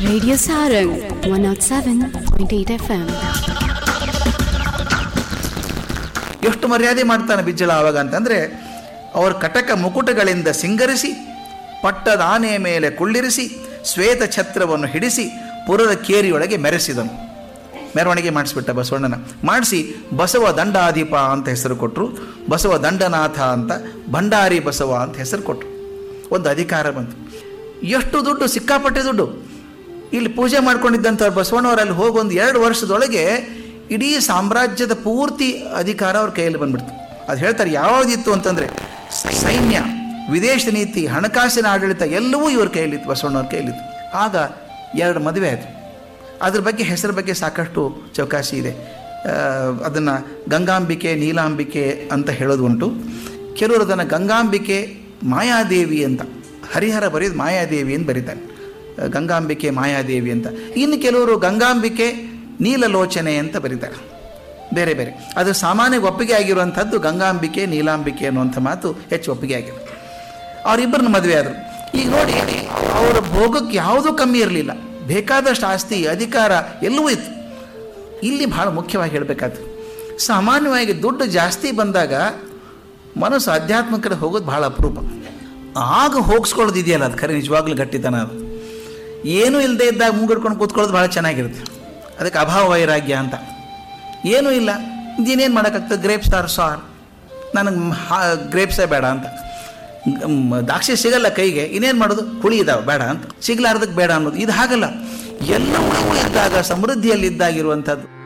Radio Sarang 107.8 FM. ಎಷ್ಟು ಮರ್ಯಾದೆ ಮಾಡ್ತಾನೆ ಬಿಜ್ಜಳ ಆವಾಗ ಅಂತಂದರೆ ಅವ್ರ ಕಟಕ ಮುಕುಟಗಳಿಂದ ಸಿಂಗರಿಸಿ ಪಟ್ಟದ ಆನೆಯ ಮೇಲೆ ಕುಳ್ಳಿರಿಸಿ ಶ್ವೇತ ಛತ್ರವನ್ನು ಹಿಡಿಸಿ ಪುರದ ಕೇರಿಯೊಳಗೆ ಮೆರೆಸಿದನು ಮೆರವಣಿಗೆ ಮಾಡಿಸ್ಬಿಟ್ಟ ಬಸವಣ್ಣನ ಮಾಡಿಸಿ ಬಸವ ದಂಡಾಧಿಪ ಅಂತ ಹೆಸರು ಕೊಟ್ಟರು ಬಸವ ದಂಡನಾಥ ಅಂತ ಭಂಡಾರಿ ಬಸವ ಅಂತ ಹೆಸರು ಕೊಟ್ಟರು ಒಂದು ಅಧಿಕಾರ ಬಂತು ಎಷ್ಟು ದುಡ್ಡು ಸಿಕ್ಕಾಪಟ್ಟೆ ದುಡ್ಡು ಇಲ್ಲಿ ಪೂಜೆ ಮಾಡ್ಕೊಂಡಿದ್ದಂಥವ್ರು ಬಸವಣ್ಣವರಲ್ಲಿ ಹೋಗಿ ಒಂದು ಎರಡು ವರ್ಷದೊಳಗೆ ಇಡೀ ಸಾಮ್ರಾಜ್ಯದ ಪೂರ್ತಿ ಅಧಿಕಾರ ಅವ್ರ ಕೈಯಲ್ಲಿ ಬಂದ್ಬಿಡ್ತು ಅದು ಹೇಳ್ತಾರೆ ಯಾವುದಿತ್ತು ಅಂತಂದರೆ ಸೈನ್ಯ ವಿದೇಶ ನೀತಿ ಹಣಕಾಸಿನ ಆಡಳಿತ ಎಲ್ಲವೂ ಇವ್ರ ಕೈಯಲ್ಲಿತ್ತು ಬಸವಣ್ಣವ್ರ ಕೈಯಲ್ಲಿತ್ತು ಆಗ ಎರಡು ಮದುವೆ ಆಯಿತು ಅದ್ರ ಬಗ್ಗೆ ಹೆಸರ ಬಗ್ಗೆ ಸಾಕಷ್ಟು ಚೌಕಾಸಿ ಇದೆ ಅದನ್ನು ಗಂಗಾಂಬಿಕೆ ನೀಲಾಂಬಿಕೆ ಅಂತ ಹೇಳೋದು ಉಂಟು ಕೆಲವರು ಅದನ್ನು ಗಂಗಾಂಬಿಕೆ ಮಾಯಾದೇವಿ ಅಂತ ಹರಿಹರ ಬರೆಯೋದು ಮಾಯಾದೇವಿ ಅಂತ ಬರೀತಾರೆ ಗಂಗಾಂಬಿಕೆ ಮಾಯಾದೇವಿ ಅಂತ ಇನ್ನು ಕೆಲವರು ಗಂಗಾಂಬಿಕೆ ನೀಲಲೋಚನೆ ಅಂತ ಬರೀತಾರೆ ಬೇರೆ ಬೇರೆ ಅದು ಸಾಮಾನ್ಯ ಒಪ್ಪಿಗೆ ಆಗಿರುವಂಥದ್ದು ಗಂಗಾಂಬಿಕೆ ನೀಲಾಂಬಿಕೆ ಅನ್ನುವಂಥ ಮಾತು ಹೆಚ್ಚು ಒಪ್ಪಿಗೆ ಆಗಿದೆ ಅವರಿಬ್ಬರನ್ನ ಮದುವೆ ಆದರು ಈಗ ನೋಡಿ ಅವರ ಭೋಗಕ್ಕೆ ಯಾವುದೂ ಕಮ್ಮಿ ಇರಲಿಲ್ಲ ಬೇಕಾದಷ್ಟು ಆಸ್ತಿ ಅಧಿಕಾರ ಎಲ್ಲವೂ ಇತ್ತು ಇಲ್ಲಿ ಭಾಳ ಮುಖ್ಯವಾಗಿ ಹೇಳಬೇಕಾದ್ರು ಸಾಮಾನ್ಯವಾಗಿ ದುಡ್ಡು ಜಾಸ್ತಿ ಬಂದಾಗ ಮನಸ್ಸು ಅಧ್ಯಾತ್ಮ ಕಡೆ ಹೋಗೋದು ಭಾಳ ಅಪರೂಪ ಆಗ ಹೋಗಿಸ್ಕೊಳ್ಳೋದು ಇದೆಯಲ್ಲ ಅದು ಖರೆ ನಿಜವಾಗ್ಲೂ ಗಟ್ಟಿತನ ಅದು ಏನೂ ಇಲ್ಲದೆ ಇದ್ದಾಗ ಮುಂಗಿಡ್ಕೊಂಡು ಕೂತ್ಕೊಳ್ಳೋದು ಭಾಳ ಚೆನ್ನಾಗಿರುತ್ತೆ ಅದಕ್ಕೆ ಅಭಾವ ವೈರಾಗ್ಯ ಅಂತ ಏನೂ ಇಲ್ಲ ಇನ್ನೇನು ಮಾಡೋಕ್ಕಾಗ್ತದೆ ಗ್ರೇಪ್ಸ್ ಆರ್ ಸಾರ್ ನನಗೆ ಗ್ರೇಪ್ಸೇ ಬೇಡ ಅಂತ ಮ್, ದ್ರಾಕ್ಷಿ ಸಿಗಲ್ಲ ಕೈಗೆ ಇನ್ನೇನು ಮಾಡೋದು ಹುಳಿ ಇದಾವೆ ಬೇಡ ಅಂತ ಸಿಗ್ಲಾರ್ದಕ್ಕೆ ಬೇಡ ಅನ್ನೋದು ಇದು ಹಾಗಲ್ಲ ಎಲ್ಲವೂ ಇದ್ದಾಗ ಸಮೃದ್ಧಿಯಲ್ಲಿದ್ದಾಗಿರುವಂಥದ್ದು